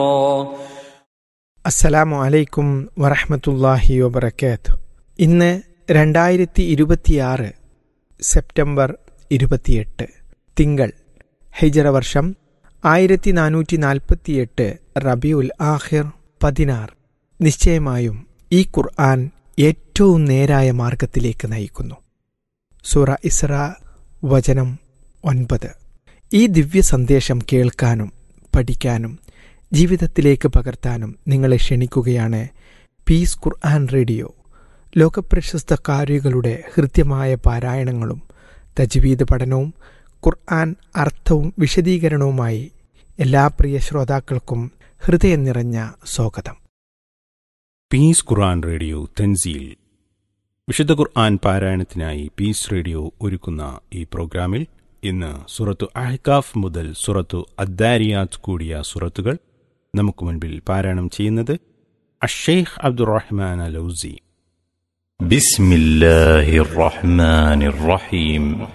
അസ്സലാമു അലൈക്കും വറഹമത്തല്ലാഹി വബർക്കാത്തു ഇന്ന് രണ്ടായിരത്തി ഇരുപത്തിയാറ് സെപ്റ്റംബർ ഇരുപത്തിയെട്ട് തിങ്കൾ ഹിജറ വർഷം ആയിരത്തി നാനൂറ്റി നാൽപ്പത്തിയെട്ട് റബിയുൽ ആഹിർ പതിനാറ് നിശ്ചയമായും ഈ ഖുർആൻ ഏറ്റവും നേരായ മാർഗത്തിലേക്ക് നയിക്കുന്നു സൂറ ഇസ്ര വചനം ഒൻപത് ഈ ദിവ്യ സന്ദേശം കേൾക്കാനും പഠിക്കാനും ജീവിതത്തിലേക്ക് പകർത്താനും നിങ്ങളെ ക്ഷണിക്കുകയാണ് പീസ് ഖുർആൻ റേഡിയോ ലോകപ്രശസ്ത കാരികളുടെ ഹൃദ്യമായ പാരായണങ്ങളും തജ്വീദ് പഠനവും ഖുർആൻ അർത്ഥവും വിശദീകരണവുമായി എല്ലാ പ്രിയ ശ്രോതാക്കൾക്കും ഹൃദയം നിറഞ്ഞ സ്വാഗതം പീസ് ഖുർആൻ റേഡിയോ തൻസീൽ വിശുദ്ധ ഖുർആൻ പാരായണത്തിനായി പീസ് റേഡിയോ ഒരുക്കുന്ന ഈ പ്രോഗ്രാമിൽ ഇന്ന് സുറത്തു അഹ്കാഫ് മുതൽ സുറത്തു അദ്ദാരിയാത്ത് കൂടിയ സുറത്തുകൾ നമുക്ക് മുൻപിൽ പാരായണം ചെയ്യുന്നത് അഷേഖ് അബ്ദുറഹ്മാൻ അലൌസി بسم الله الرحمن الرحيم